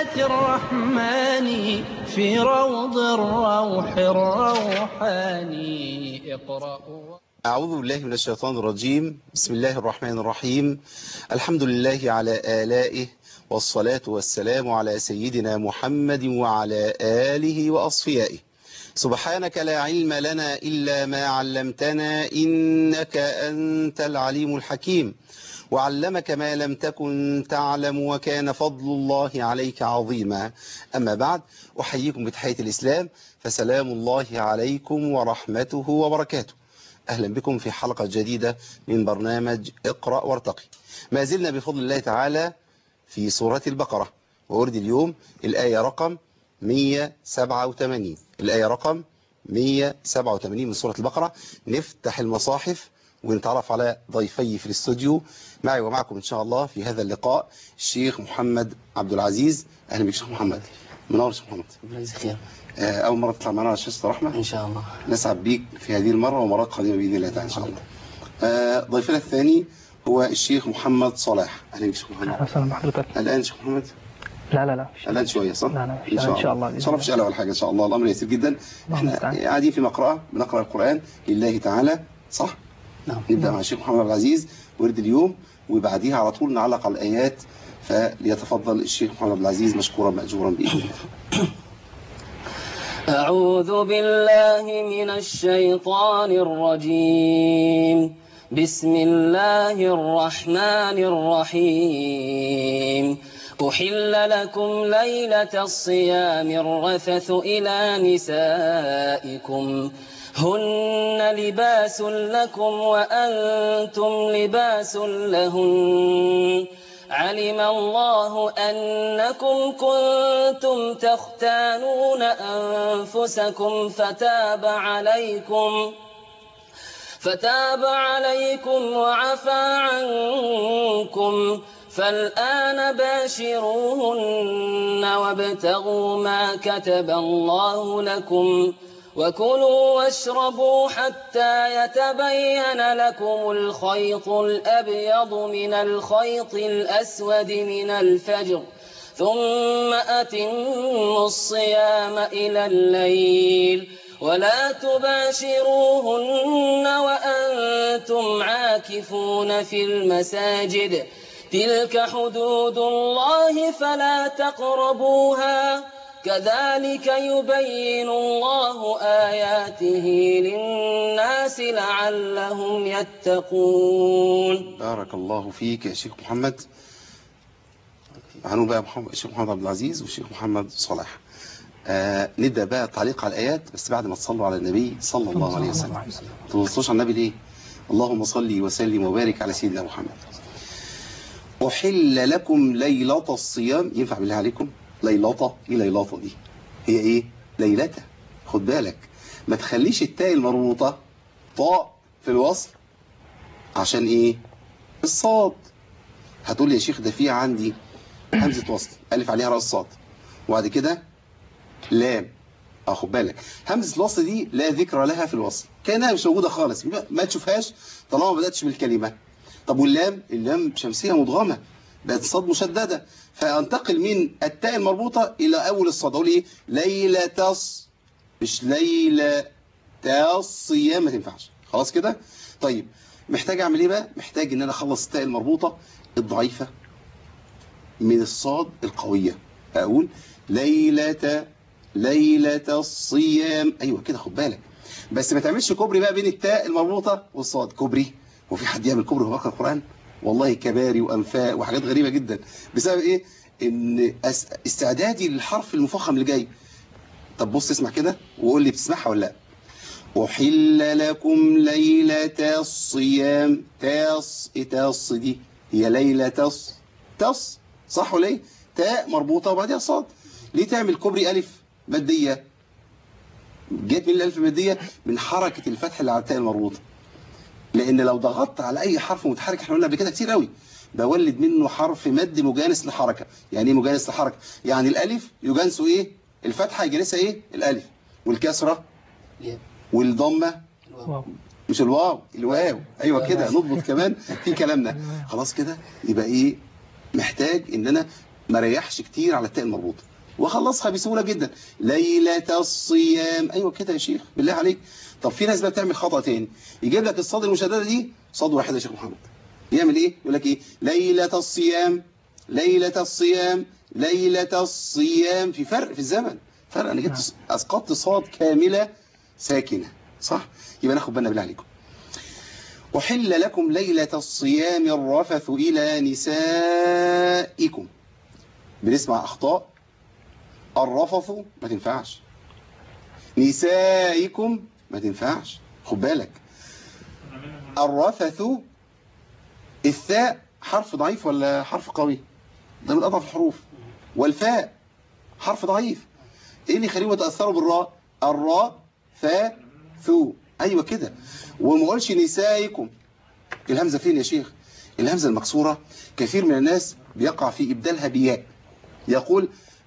آيات الرحمن في روض الروح الروحاني اقرأوا أعوذ بالله من الشيطان الرجيم بسم الله الرحمن الرحيم الحمد لله على آلائه والصلاة والسلام على سيدنا محمد وعلى آله وأصفيائه سبحانك لا علم لنا إلا ما علمتنا إنك أنت العليم الحكيم وعلمك ما لم تكن تعلم وكان فضل الله عليك عظيما أما بعد أحييكم بتحية الإسلام فسلام الله عليكم ورحمته وبركاته أهلا بكم في حلقة جديدة من برنامج اقرأ وارتقي ما زلنا بفضل الله تعالى في سورة البقرة وورد اليوم الآية رقم 187 الآية رقم 187 من سورة البقرة نفتح المصاحف ونتعرف على ضيفي في الاستوديو معي ومعكم إن شاء الله في هذا اللقاء الشيخ محمد عبد العزيز أهلا بك شيخ محمد منور شيخ محمد ربنا يجزيك خير آه، أول مرة تطلع معنا على شاشة رحمة ان شاء الله نسعد بيك في هذه المرة ومرات قادمة بإذن الله تعالى إن شاء الله آه، ضيفنا الثاني هو الشيخ محمد صلاح أهلا بك شيخ محمد اهلا وسهلا بحضرتك الآن شيخ محمد لا لا لا مش- الآن شوية صح؟ لا، لا، إن شاء الله، إن شاء الله مفيش قلق ولا حاجة إن شاء الله الأمر يسير جدا اللهم إحنا المستعان. قاعدين في مقرأة بنقرأ القرآن لله تعالى صح؟ نعم نبدأ مع الشيخ محمد عبد العزيز ورد اليوم وبعديها على طول نعلق على الآيات فليتفضل الشيخ محمد عبد العزيز مشكورا مأجورا بإذن الله أعوذ بالله من الشيطان الرجيم بسم الله الرحمن الرحيم أحل لكم ليلة الصيام الرفث إلى نسائكم هن لباس لكم وأنتم لباس لهن علم الله أنكم كنتم تختانون أنفسكم فتاب عليكم فتاب عليكم وعفى عنكم فالآن باشروهن وابتغوا ما كتب الله لكم وكلوا واشربوا حتى يتبين لكم الخيط الأبيض من الخيط الأسود من الفجر ثم أتموا الصيام إلى الليل ولا تباشروهن وأنتم عاكفون في المساجد تلك حدود الله فلا تقربوها كذلك يبين الله آياته للناس لعلهم يتقون بارك الله فيك يا شيخ محمد عنه بقى محمد الشيخ محمد عبد العزيز والشيخ محمد صلاح آه نبدأ بقى تعليق على الآيات بس بعد ما تصلوا على النبي صلى الله عليه وسلم ما تصلوش على النبي ليه اللهم صل وسلم وبارك على سيدنا محمد أحل لكم ليلة الصيام ينفع بالله عليكم ليلة ايه ليلة دي هي ايه ليلة خد بالك ما تخليش التاء المربوطة طاء في الوصل عشان ايه الصاد هتقول لي يا شيخ ده في عندي همزة وصل ألف عليها رأس صاد وبعد كده لام اه خد بالك همزة الوصل دي لا ذكر لها في الوصل كأنها مش موجودة خالص ما تشوفهاش طالما ما بدأتش بالكلمة طب واللام اللام شمسية مدغمة بقت صاد مشددة فانتقل من التاء المربوطة إلى أول الصاد أقول إيه ليلة تص مش ليلة تصيام ما تنفعش خلاص كده طيب محتاج أعمل إيه بقى محتاج إن أنا أخلص التاء المربوطة الضعيفة من الصاد القوية أقول ليلة ليلة الصيام أيوة كده خد بالك بس ما تعملش كوبري بقى بين التاء المربوطة والصاد كوبري وفي حد يعمل كوبري وهو بيقرأ القرآن والله كباري وأنفاء وحاجات غريبة جدا بسبب إيه إن أس- استعدادي للحرف المفخم اللي جاي طب بص اسمع كده وقول لي بتسمعها ولا لا أحل لكم ليلة الصيام تاص إيه تاص دي هي ليلة تص تص صح ولا ايه تاء مربوطة وبعدها صاد ليه تعمل كوبري ألف مادية جت من الألف المادية من حركة الفتح اللي على التاء المربوطة لأن لو ضغطت على أي حرف متحرك احنا قلنا قبل كده كتير قوي بولد منه حرف مد مجانس لحركة يعني ايه مجانس لحركة يعني الألف يجانسه ايه الفتحة يجانسها ايه الألف والكسرة يا. والضمة واو مش الواو الواو ايوه كده نضبط كمان في كلامنا خلاص كده يبقى ايه محتاج ان انا ما ريحش كتير على التاء المربوطه وخلصها بسهوله جدا ليله الصيام ايوه كده يا شيخ بالله عليك طب في ناس بقى بتعمل خطا تاني يجيب لك الصاد المشدده دي صاد واحد يا شيخ محمد يعمل ايه يقول لك ايه ليله الصيام ليله الصيام ليله الصيام في فرق في الزمن فرق انا جبت اسقطت صاد كامله ساكنه صح يبقى ناخد بالنا بالله عليكم أحل لكم ليلة الصيام الرفث إلى نسائكم بنسمع أخطاء الرفث ما تنفعش نسائكم ما تنفعش خد بالك الرفث الثاء حرف ضعيف ولا حرف قوي ده من أضعف الحروف والفاء حرف ضعيف ايه اللي يخليهم يتأثروا بالراء الراء فاء ثو ايوه كده وما اقولش نسائكم الهمزة فين يا شيخ الهمزة المكسورة كثير من الناس بيقع في إبدالها بياء يقول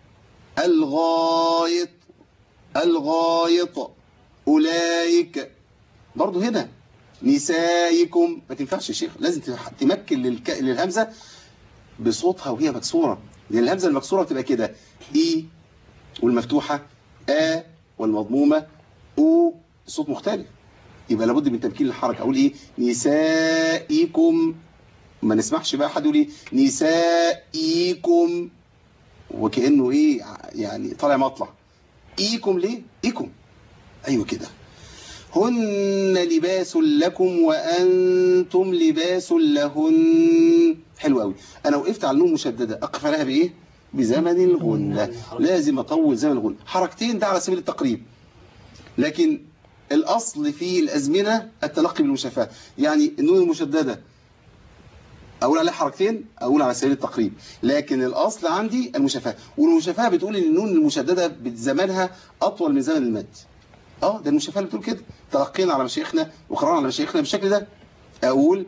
الغايط الغايط أولئك برضو هنا نسائكم ما تنفعش يا شيخ لازم تمكن للك... للهمزة بصوتها وهي مكسورة لأن الهمزة المكسورة بتبقى كده إي والمفتوحة آ والمضمومة أو الصوت مختلف يبقى لابد من تمكين الحركة أقول إيه نسائكم ما نسمحش بقى حد يقول إيه نسائكم وكأنه إيه يعني طالع مطلع إيكم ليه إيكم أيوة كده هن لباس لكم وأنتم لباس لهن حلو قوي أنا وقفت على النون مشددة أقف عليها بإيه بزمن الغنة لازم أطول زمن الغنة حركتين ده على سبيل التقريب لكن الأصل في الأزمنة التلقي بالمشافاة يعني النون المشددة أقول عليها حركتين أقول على سبيل التقريب لكن الأصل عندي المشافاة والمشافاة بتقول إن النون المشددة زمانها أطول من زمن المد اه ده المشافاة اللي بتقول كده تلقينا على مشايخنا وقرأنا على مشايخنا بالشكل ده أقول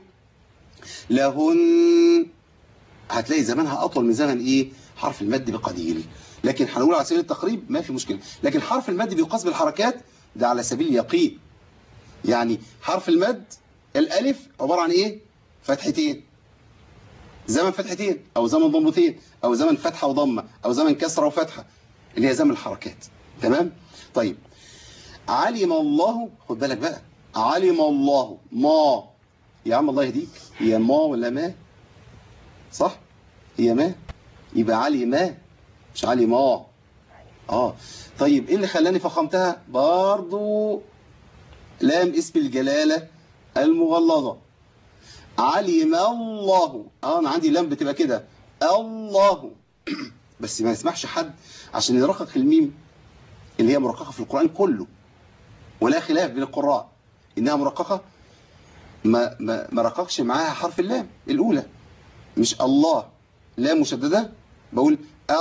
لهن هتلاقي زمانها أطول من زمن إيه حرف المد بقليل لكن هنقول على سبيل التقريب ما في مشكلة لكن حرف المد بيقاس بالحركات ده على سبيل اليقين يعني حرف المد الألف عبارة عن إيه فتحتين زمن فتحتين أو زمن ضمتين أو زمن فتحة وضمة أو زمن كسرة وفتحة اللي هي زمن الحركات تمام طيب علم الله خد بالك بقى علم الله ما يا عم الله يهديك هي ما ولا ما صح هي ما يبقى علي ما مش علي ما اه طيب ايه اللي خلاني فخمتها برضو لام اسم الجلالة المغلظة علم الله اه انا عندي لام بتبقى كده الله بس ما يسمحش حد عشان يرقق الميم اللي هي مرققة في القرآن كله ولا خلاف بين القراء انها مرققة ما ما ما رققش معاها حرف اللام الاولى مش الله لام مشددة بقول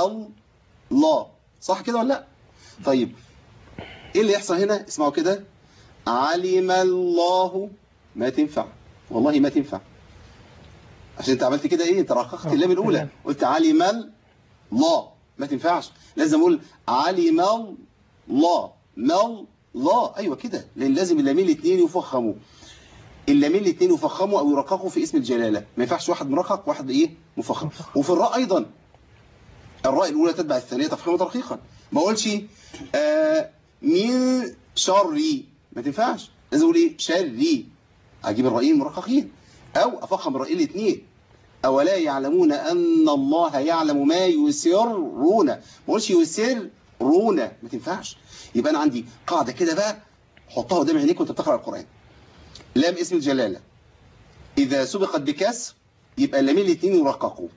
الله صح كده ولا لا طيب ايه اللي يحصل هنا اسمعوا كده علم الله ما تنفع والله ما تنفع عشان انت عملت كده ايه انت رققت اللام الاولى قلت علم الله ما تنفعش لازم اقول علم الله مال الله ايوه كده لان لازم اللامين الاثنين يفخموا اللامين الاثنين يفخموا او يرققوا في اسم الجلاله ما ينفعش واحد مرقق واحد ايه مفخم وفي الراء ايضا الراء الاولى تتبع الثانيه تفخيما ترقيقا ما اقولش آه من شري ما تنفعش لازم اقول ايه شري اجيب الرأيين مرققين او افخم الرأيين الاثنين اولا يعلمون ان الله يعلم ما يسرون ما اقولش يسرون ما تنفعش يبقى انا عندي قاعده كده بقى حطها قدام عينيك وانت بتقرا القران لام اسم الجلاله اذا سبقت بكسر يبقى اللامين الاثنين يرققوا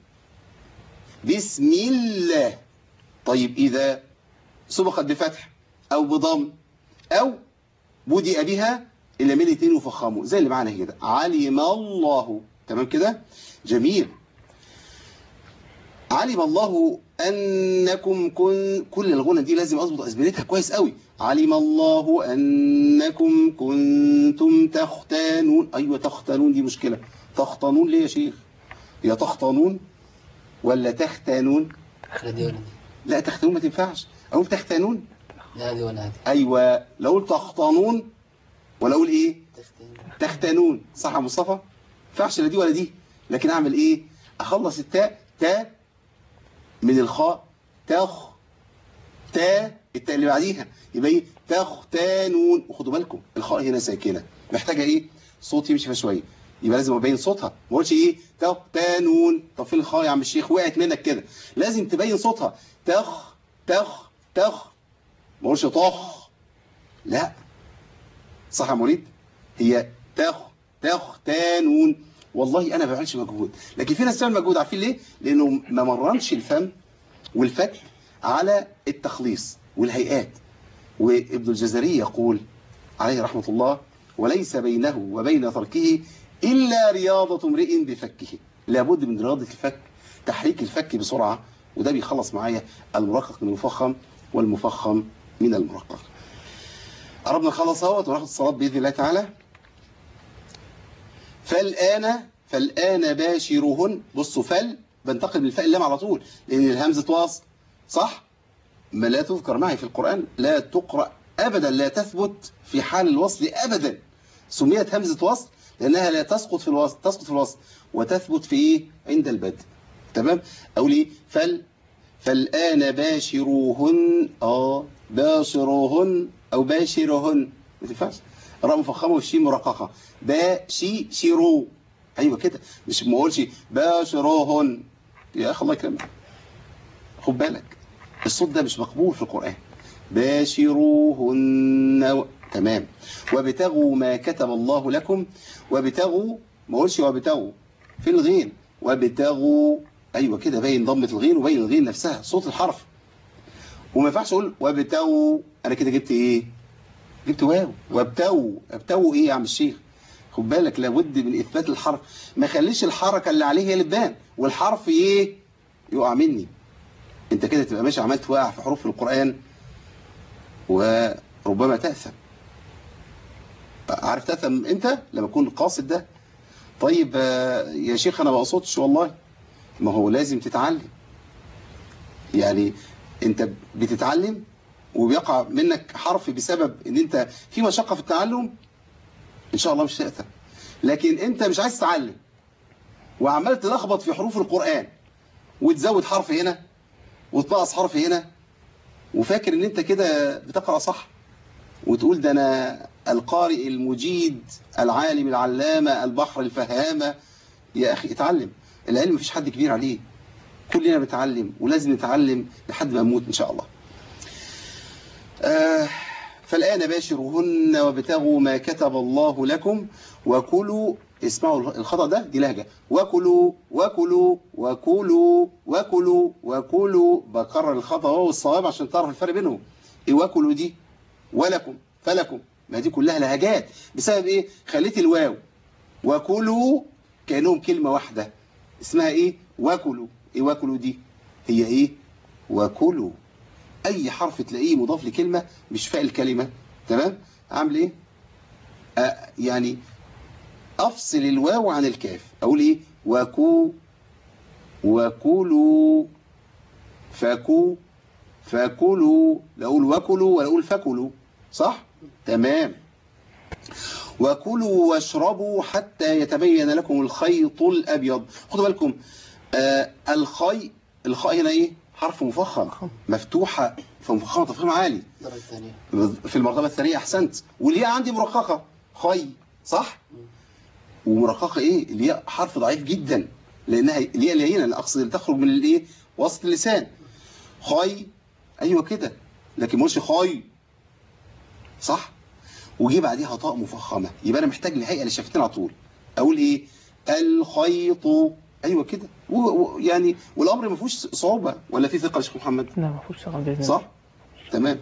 بسم الله طيب إذا سبقت بفتح أو بضم أو بدأ بها اللامين الاثنين يفخموا زي اللي معانا كده علم الله تمام كده جميل علم الله أنكم كن كل الغنى دي لازم أضبط أزمنتها كويس قوي علم الله أنكم كنتم تختانون أيوة تختانون دي مشكلة تختانون ليه يا شيخ يا تختانون ولا تختانون لا دي ولا دي لا تختانون ما تنفعش أقول تختانون لا دي ولا دي أيوة لو قلت تختانون ولا أقول إيه تختين تختانون صح يا مصطفى ما ينفعش لا دي ولا دي لكن أعمل إيه أخلص التاء تاء من الخاء تخ تا التاء اللي بعديها يبقى ايه تختانون وخدوا بالكم الخاء هنا ساكنه محتاجه ايه صوت يمشي فيها شويه يبقى لازم ابين صوتها ما اقولش ايه تختانون طب فين الخاء يا عم الشيخ وقعت منك كده لازم تبين صوتها تخ تخ تخ ما اقولش طخ لا صح يا مريد هي تخ تختانون والله انا ما بعملش مجهود لكن في ناس بتعمل مجهود عارفين ليه لانه ما مرنش الفم والفك على التخليص والهيئات وابن الجزري يقول عليه رحمة الله وليس بينه وبين تركه إلا رياضة امرئ بفكه لابد من رياضة الفك تحريك الفك بسرعة وده بيخلص معايا المرقق من المفخم والمفخم من المرقق قربنا نخلص اهوت وناخد الصلاة بإذن الله تعالى فالآن فالآن باشرهن بصوا فل بنتقل من الفاء اللام على طول لأن الهمزة واصل صح ما لا تذكر معي في القرآن لا تقرأ أبدا لا تثبت في حال الوصل أبدا سميت همزة وصل لأنها لا تسقط في الوصل تسقط في الوصل وتثبت في إيه عند البدء تمام أقول إيه فال فالآن باشروهن آه باشروهن أو باشرهن ما تنفعش راء مفخمة والشين مرققة باشي شيرو أيوة كده مش ما أقولش باشروهن يا أخي الله يكرمك خد بالك الصوت ده مش مقبول في القرآن باشروهن و... تمام وابتغوا ما كتب الله لكم وابتغوا ما اقولش وابتغوا في الغين وابتغوا ايوه كده باين ضمه الغين وباين الغين نفسها صوت الحرف وما ينفعش اقول وابتغوا انا كده جبت ايه جبت واو وابتغوا ابتغوا ايه يا عم الشيخ خد بالك لابد من اثبات الحرف ما خليش الحركه اللي عليه هي اللي تبان والحرف ايه يقع مني انت كده تبقى ماشي عمال توقع في حروف القرآن وربما تأثم عارف تأثم امتى لما تكون قاصد ده طيب آه، يا شيخ انا ما اقصدش والله ما هو لازم تتعلم يعني انت بتتعلم وبيقع منك حرف بسبب ان انت في مشقة في التعلم ان شاء الله مش تأثم لكن انت مش عايز تتعلم وعمال تلخبط في حروف القرآن وتزود حرف هنا وتنقص حرف هنا وفاكر ان انت كده بتقرأ صح وتقول ده انا القارئ المجيد العالم العلامة البحر الفهامة يا اخي اتعلم العلم مفيش حد كبير عليه كلنا بنتعلم ولازم نتعلم لحد ما نموت ان شاء الله آه فالآن باشروهن وابتغوا ما كتب الله لكم وكلوا اسمعوا الخطأ ده دي لهجة وكلوا وكلوا وكلوا وكلوا وكلوا بكرر الخطأ هو والصواب عشان تعرف الفرق بينهم ايه وكلوا دي ولكم فلكم ما دي كلها لهجات بسبب ايه خليت الواو وكلوا كأنهم كلمة واحدة اسمها ايه وكلوا ايه وكلوا دي هي ايه وكلوا اي حرف تلاقيه مضاف لكلمة مش فاء الكلمة تمام عامل ايه آه يعني افصل الواو عن الكاف اقول ايه وكو وكلوا فكو فكلوا لا اقول وكلوا ولا اقول فكلوا صح تمام وكلوا واشربوا حتى يتبين لكم الخيط الابيض خدوا بالكم آه الخي الخاء هنا ايه حرف مفخم مفتوحه فمفخمه تفخيم عالي الدرجة الثانية في المرتبة الثانية أحسنت والياء عندي مرققة خي صح ومرققة إيه الياء حرف ضعيف جدا لأنها الياء لينة أنا أقصد اللي تخرج من الإيه وسط اللسان خي أيوة كده لكن مش خي صح وجي بعديها طاء مفخمة يبقى أنا محتاج الهيئة للشفتين على طول أقول إيه الخيط أيوة كده و- و- يعني والأمر ما فيهوش صعوبة ولا في ثقة يا شيخ محمد لا ما فيهوش ثقة بإذن الله صح تمام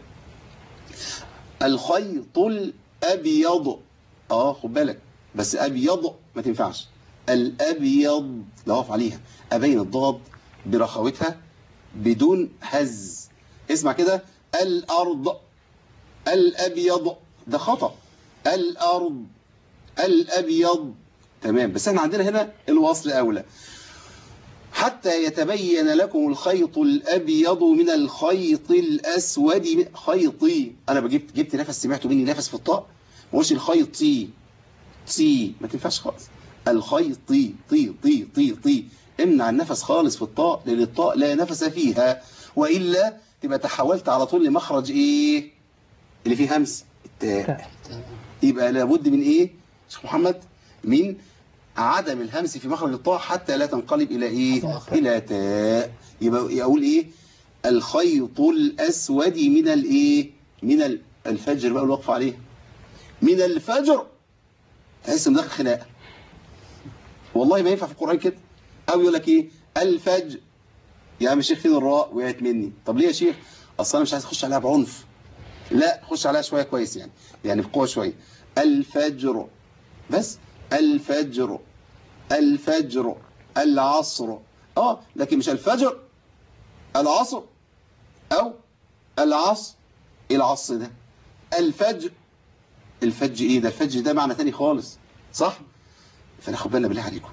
الخيط الابيض اه خد بالك بس ابيض ما تنفعش الابيض لا اقف عليها ابين الضاد برخاوتها بدون هز اسمع كده الارض الابيض ده خطأ الارض الابيض تمام بس احنا عندنا هنا الوصل اولى حتى يتبين لكم الخيط الأبيض من الخيط الأسود من خيطي أنا جبت جبت نفس سمعتوا مني نفس في الطاء ما قلتش الخيطي طي ما تنفعش خالص الخيطي طي طي طي طي امنع النفس خالص في الطاء لان الطاء لا نفس فيها والا تبقى تحولت على طول لمخرج ايه اللي فيه همس التاء تاء. يبقى لابد من ايه شيخ محمد من عدم الهمس في مخرج الطاء حتى لا تنقلب الى ايه تاء. الى تاء يبقى اقول ايه الخيط الاسود من الايه من ال- الفجر بقى الوقف عليه من الفجر تحس ان داخل خناقه والله ما ينفع في القران كده او يقول لك ايه الفجر يا عم الشيخ فين الراء وقعت مني طب ليه يا شيخ اصل انا مش عايز اخش عليها بعنف لا خش عليها شويه كويس يعني يعني بقوه شويه الفجر بس الفجر الفجر العصر اه لكن مش الفجر العصر او العصر ايه العصر ده الفجر الفجر ايه ده الفجر ده معنى تاني خالص صح فناخد بالنا بالله عليكم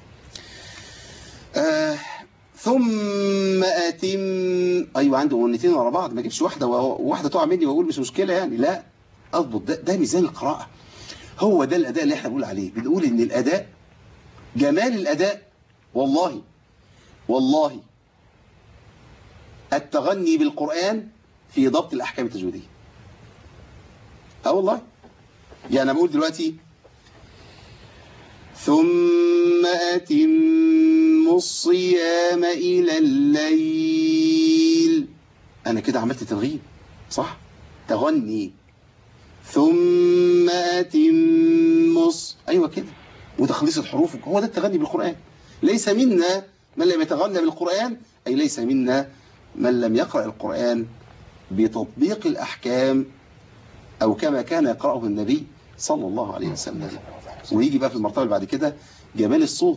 آه ثم اتم ايوه عنده غنتين ورا بعض ما اجيبش واحده وواحده تقع مني واقول مش مشكله يعني لا اضبط ده, ده ميزان القراءه هو ده الاداء اللي احنا بنقول عليه بنقول ان الاداء جمال الاداء والله والله التغني بالقران في ضبط الاحكام التجويديه اه والله يعني انا بقول دلوقتي ثم أتموا الصيام إلى الليل أنا كده عملت ترغيب صح تغني ثم أتموا الص- أيوة كده وتخليص الحروف هو ده التغني بالقرآن ليس منا من لم يتغنى بالقرآن أي ليس منا من لم يقرأ القرآن بتطبيق الأحكام أو كما كان يقرأه النبي صلى الله عليه وسلم ويجي بقى في المرتبة اللي بعد كده جمال الصوت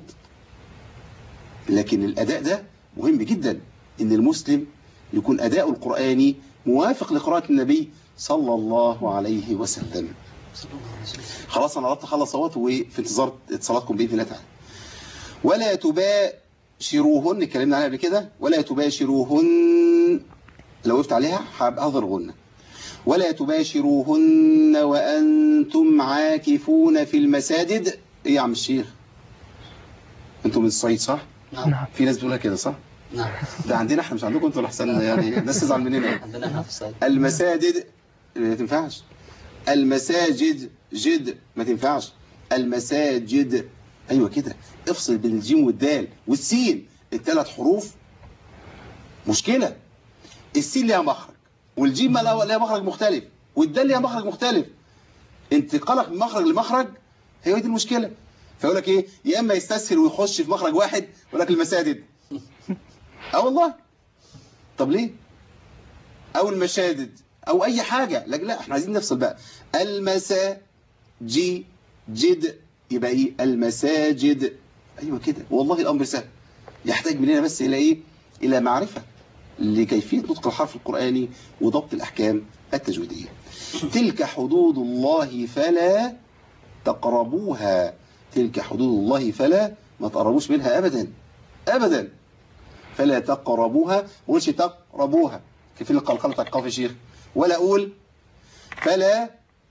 لكن الأداء ده مهم جدا إن المسلم يكون أداء القرآني موافق لقراءة النبي صلى الله عليه وسلم صلى الله عليه وسلم. خلاص أنا قربت أخلص صوت وفي انتظار اتصالاتكم بإذن الله تعالى ولا تباشروهن اتكلمنا عليها قبل كده ولا تباشروهن لو وقفت عليها هبقى أظهر غنة ولا تباشروهن وأنتم عاكفون في المساجد إيه يا عم الشيخ أنتم من الصعيد صح؟ نعم نعم في ناس بتقولها كده صح؟ نعم ده عندنا احنا مش عندكم انتوا الاحسن يعني الناس تزعل مننا عندنا احنا في الصعيد المساجد ما تنفعش المساجد جد ما تنفعش المساجد ايوه كده افصل بين الجيم والدال والسين الثلاث حروف مشكلة السين ليها مخرج والجيم ما لها لها مخرج مختلف والدال ليها مخرج مختلف انتقالك من مخرج لمخرج هي دي المشكلة فيقول لك ايه يا اما يستسهل ويخش في مخرج واحد يقول لك المساجد اه والله طب ليه او المشادد او اي حاجة لكن لا احنا عايزين نفصل بقى المساجد جد يبقى ايه المساجد ايوه كده والله الامر سهل يحتاج مننا بس الى ايه الى معرفة لكيفية نطق الحرف القرآني وضبط الأحكام التجويدية تلك حدود الله فلا تقربوها تلك حدود الله فلا ما تقربوش منها أبدا أبدا فلا تقربوها ما اقولش تقربوها كيف القلقلة تقف يا شيخ ولا أقول فلا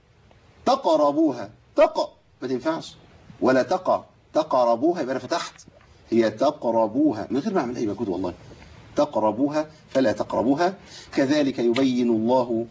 تقربوها تقى ما تنفعش ولا تقى تقربوها يبقى أنا فتحت هي تقربوها من غير ما أعمل أي مجهود والله تقربوها فلا تقربوها كذلك يبين الله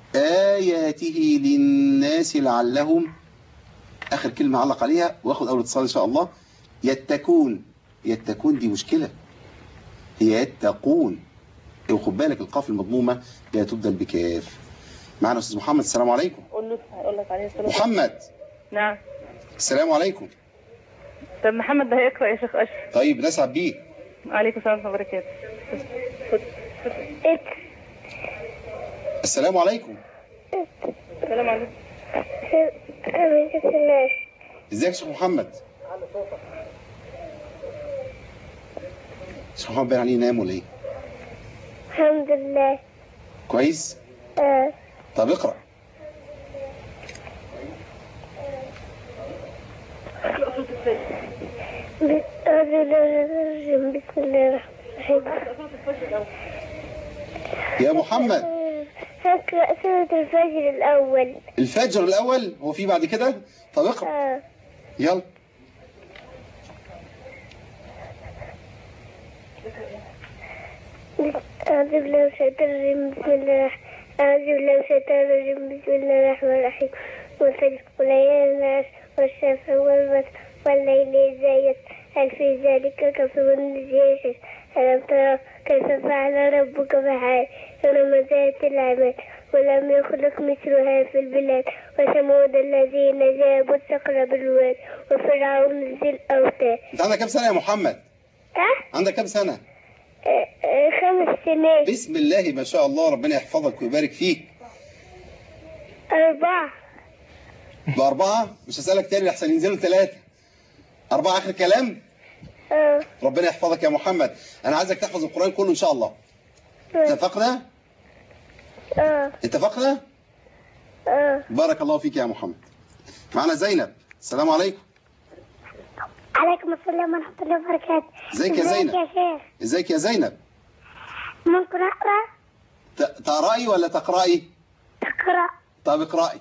آياته للناس لعلهم آخر كلمة علق عليها واخد أول اتصال إن شاء الله يتكون يتكون دي مشكلة هي يتقون وخد بالك القاف المضمومة لا تبدل بكاف معنا أستاذ محمد السلام عليكم قول له هقول لك عليه الصلاة محمد نعم السلام عليكم طب محمد ده هيقرأ يا شيخ أشرف طيب نسعد بيه عليكم السلام ورحمة الله وبركاته السلام عليكم السلام عليكم ازيك يا شيخ محمد شيخ محمد باين عليه ينام ولا ايه الحمد لله كويس آه. طب اقرأ أعوذ بالله من الرجيم. بسم الله الرحمن الرحيم يا محمد هقرأ سورة الفجر الأول الفجر الأول هو في بعد كده طب اقرأ آه. يلا أعوذ بالله من الشيطان الرجيم بسم الله أعوذ بالله من الشيطان الرجيم بسم الله الرحمن الرحيم والفجر وليالي الناس والشفع والوتر والليل إذا يسر هل في ذلك كسر جيش ألم ترى كيف فعل ربك بحال إرم ذات العماد ولم يخلق مثلها في البلاد وثمود الذين جابوا الصخر بالواد وفرعون ذي الأوتاد انت عندك كام سنة يا محمد أه؟ عندك كام سنة أه، أه، خمس سنين بسم الله ما شاء الله ربنا يحفظك ويبارك فيك أربعة بأربعة مش هسألك تاني لحسن ينزلوا ثلاثة أربعة آخر كلام اه ربنا يحفظك يا محمد أنا عايزك تحفظ القرآن كله إن شاء الله اتفقنا؟ اه اتفقنا؟ اه بارك الله فيك يا محمد معنا زينب السلام عليكم عليكم السلام ورحمة الله وبركاته ازيك يا زينب؟ يا شيخ ازيك يا زينب ممكن أقرأ ت- تقرأي ولا تقرأي تقرأ طب اقرأي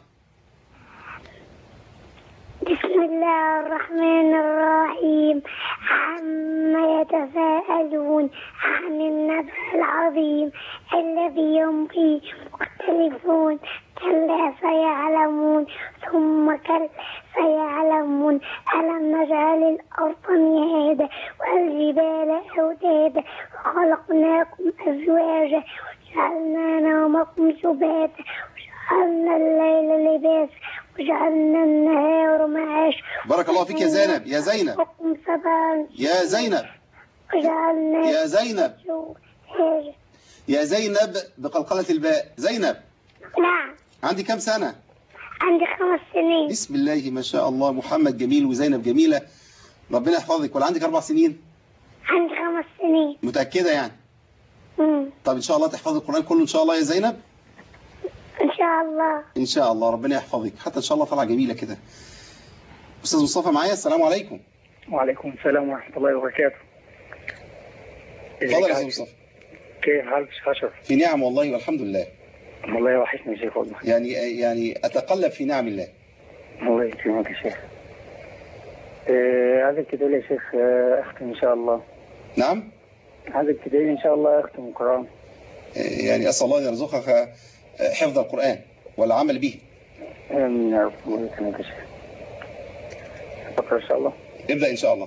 بسم الله الرحمن الرحيم عما يتساءلون عن النبأ العظيم الذي هم فيه مختلفون كلا سيعلمون ثم كلا سيعلمون ألم نجعل الأرض مهادا والجبال أوتادا وخلقناكم أزواجا وجعلنا نومكم سباتا وجعلنا الليل لباسا وجعلنا النهار معاشا بارك الله فيك يا زينب يا زينب وكم سبعا يا زينب وجعلنا يا زينب زوجا يا زينب بقلقلة الباء زينب نعم عندي كام سنة عندي خمس سنين بسم الله ما شاء الله محمد جميل وزينب جميلة ربنا يحفظك ولا عندك أربع سنين عندي خمس سنين متأكدة يعني مم. طب إن شاء الله تحفظ القرآن كله إن شاء الله يا زينب إن شاء الله إن شاء الله ربنا يحفظك حتى إن شاء الله طلعة جميلة كده أستاذ مصطفى معايا السلام عليكم وعليكم السلام ورحمة الله وبركاته اتفضل يا أستاذ مصطفى كيف حالك شيخ أشرف؟ في نعم والله والحمد لله والله وحشني يا شيخ والله يعني يعني أتقلب في نعم الله الله يكرمك يا شيخ آه، عايزك تدعي لي يا شيخ آه، أختم إن شاء الله نعم عايزك تدعي لي إن شاء الله أختم القرآن يعني أسأل الله أن يرزقك حفظ القرآن والعمل به آمين يا رب الله يكرمك يا شيخ أقرأ إن شاء الله ابدأ إن شاء الله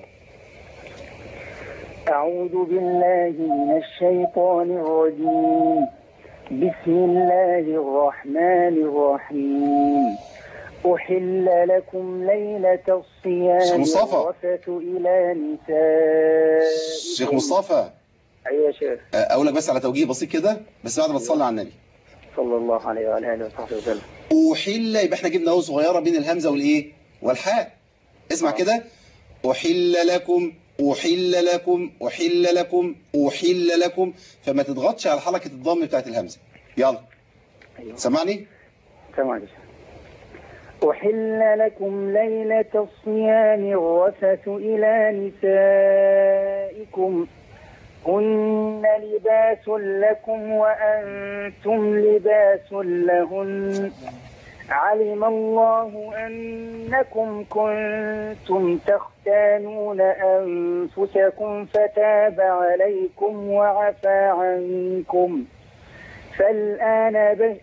أعوذ بالله من الشيطان الرجيم بسم الله الرحمن الرحيم أحل لكم ليلة شيخ الصيام مصطفى. الرفث إلى نساء شيخ مصطفى أيوة يا شيخ أقول لك بس على توجيه بسيط كده بس بعد ما تصلي على النبي صلى الله عليه وعلى آله وصحبه وسلم أحل يبقى احنا جبنا اهو صغيرة بين الهمزة والإيه والحاء اسمع كده أحل لكم أحل لكم أحل لكم أحل لكم فما تضغطش على حركة الضم بتاعت الهمزة يلا أيوة سمعني سمع يا شيخ أحل لكم ليلة الصيام الرفث إلى نسائكم هن لباس لكم وأنتم لباس لهن علم الله أنكم كنتم تختانون أنفسكم فتاب عليكم وعفى عنكم فالآن ب...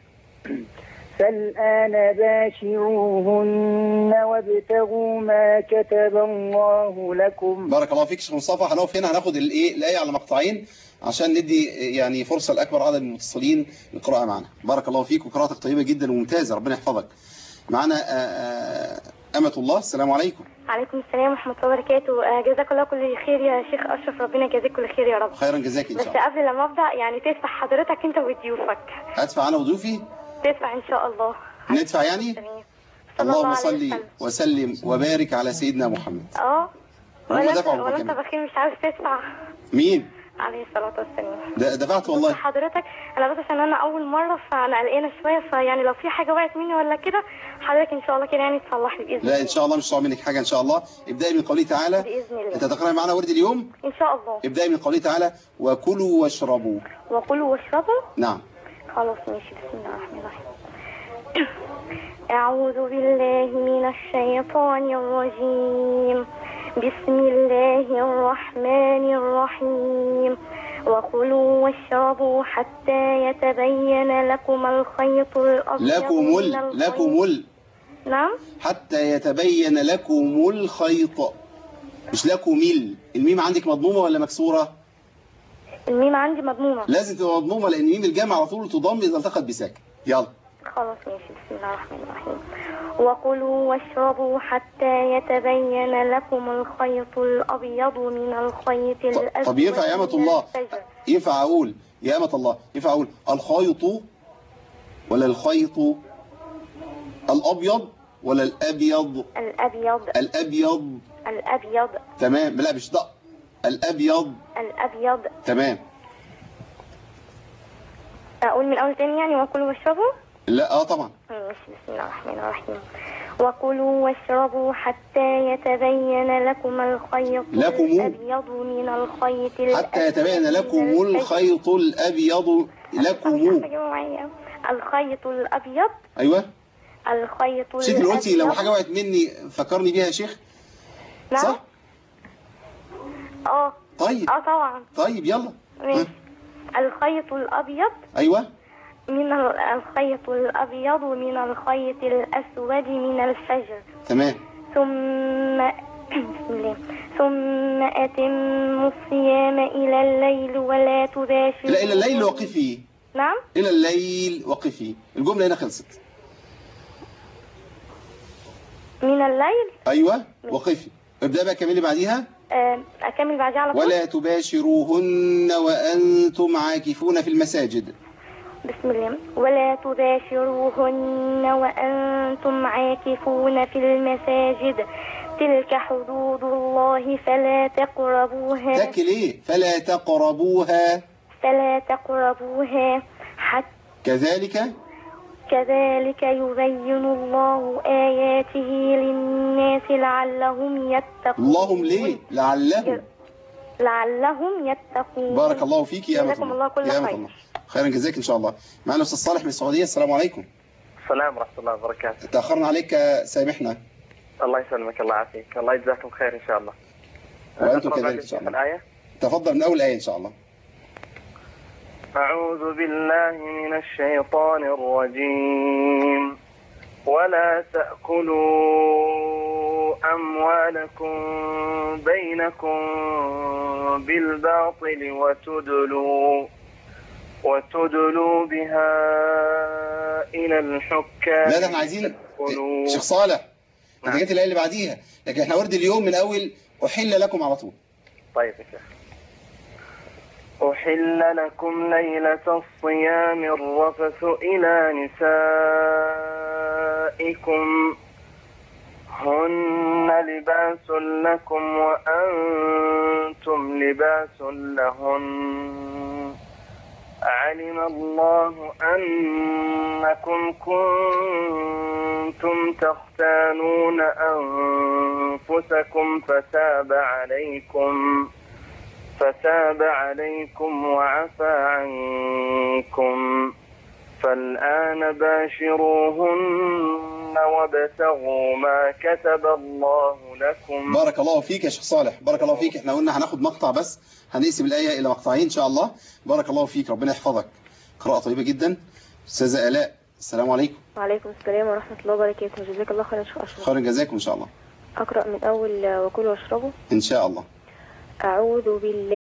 فالآن باشروهن وابتغوا ما كتب الله لكم بارك الله فيك يا شيخ مصطفى هنقف هنا هناخد الايه الآية على مقطعين عشان ندي يعني فرصة لأكبر عدد من المتصلين للقراءة معنا بارك الله فيك وقراءتك طيبة جدا وممتازة ربنا يحفظك معنا آه، آه، أمة الله السلام عليكم عليكم السلام ورحمة الله وبركاته آه، جزاك الله كل خير يا شيخ أشرف ربنا يجازيك كل خير يا رب خيرا جزاك إن بس شاء الله قبل لما أبدأ يعني تدفع حضرتك أنت وضيوفك أدفع أنا وضيوفي تدفع إن شاء الله ندفع يعني تمام. صلى الله اللهم عليه صل وسلم. وسلم وبارك على سيدنا محمد اه هم ولا انت دفعوا ولا انت بكام؟ بخيل مش عاوز تدفع مين عليه الصلاة والسلام د- دفعت والله حضرتك انا بس عشان انا اول مرة فانا قلقانة شوية فيعني لو في حاجة وقعت مني ولا كده حضرتك ان شاء الله كده يعني تصلح لي بإذن لا الله إن شاء الله مش طالع منك حاجة إن شاء الله ابدأي من قوله تعالى بإذن أنت الله تقرأ معنا ورد اليوم ان شاء الله ابدأي من قوله تعالى وكلوا واشربوا وكلوا واشربوا نعم خلاص ماشي بسم الله الرحمن الرحيم أعوذ بالله من الشيطان الرجيم بسم الله الرحمن الرحيم وكلوا واشربوا حتى يتبين لكم الخيط الأبيض لكم من ال الخيط لكم ال نعم حتى يتبين لكم الخيط مش لكم ال الميم عندك مضمومة ولا مكسورة الميم عندي مضمومة لازم تبقى مضمومة لأن ميم الجمع على طول تضم إذا التقت بساكن يلا خلاص ماشي بسم الله الرحمن الرحيم وكلوا واشربوا حتى يتبين لكم الخيط الأبيض من الخيط الأسود طب ينفع يا أمة من الله الفجر. ينفع أقول يا أمة الله ينفع أقول الخيط ولا الخيط الأبيض ولا الأبيض الأبيض الأبيض الأبيض تمام لا مش ده الأبيض الأبيض تمام أقول من أول تاني يعني وكلوا واشربوا لا اه طبعا ماشي بسم الله الرحمن الرحيم وكلوا واشربوا حتى يتبين لكم الخيط لكم. الأبيض من الخيط الأسود حتى يتبين من لكم الفجر. الخيط الأبيض مش لكم عارفة أجيبه معايا. الخيط الأبيض أيوة الخيط شيخ دلوقتي لو الأبيض. حاجة وقعت مني فكرني بيها يا شيخ نعم صح اه طيب اه طبعا طيب يلا ماشي الخيط الأبيض أيوة من ال- الخيط الأبيض من الخيط الأسود من الفجر تمام ثم بسم الله ثم أتموا الصيام إلى الليل ولا تباشروا لا إلى الليل وقفي نعم إلى الليل وقفي الجملة هنا خلصت من الليل أيوة وقفي ابدأ بقى كملي بعديها آه، أكمل بعدها على طول ولا تباشروهن وأنتم عاكفون في المساجد بسم الله ولا تباشروهن وأنتم عاكفون في المساجد تلك حدود الله فلا تقربوها تاكل إيه فلا تقربوها فلا تقربوها حتى كذلك كذلك يبين الله آياته للناس لعلهم يتقون اللهم ليه لعلهم لعلهم يتقون بارك الله فيك يا أمة جزاكم الله كل يا أمة خير. الله خيرا جزاك إن شاء الله معنا أستاذ صالح من السعودية السلام عليكم السلام ورحمة الله وبركاته تأخرنا عليك سامحنا الله يسلمك الله يعافيك الله يجزاكم خير إن شاء الله وأنتم أقرأ بعد كذلك إن شاء الشيخ الله الآية تفضل من أول آية إن شاء الله أعوذ بالله من الشيطان الرجيم ولا تأكلوا أموالكم بينكم بالباطل وتدلوا وتدلوا بها إلى الحكام لا ده احنا عايزين لتأكلوا. شيخ صالح نعم. انت جيت الآية اللي بعديها لكن احنا ورد اليوم من أول أحل لكم على طول طيب يا شيخ أحل لكم ليلة الصيام الرفث إلى نسائكم هن لباس لكم وأنتم لباس لهن علم الله أنكم كنتم تختانون أنفسكم فتاب عليكم فتاب عليكم وعفى عنكم فالآن باشروهن وابتغوا ما كتب الله لكم بارك الله فيك يا شيخ صالح بارك الله فيك احنا قلنا هناخد مقطع بس هنقسم الآية إلى مقطعين إن شاء الله بارك الله فيك ربنا يحفظك قراءة طيبة جدا أستاذة آلاء السلام عليكم وعليكم السلام ورحمة الله وبركاته جزاك الله خير يا شيخ أشرف خيرا جزاكم إن شاء الله أقرأ من أول وكلوا واشربوا إن شاء الله أعوذ بالله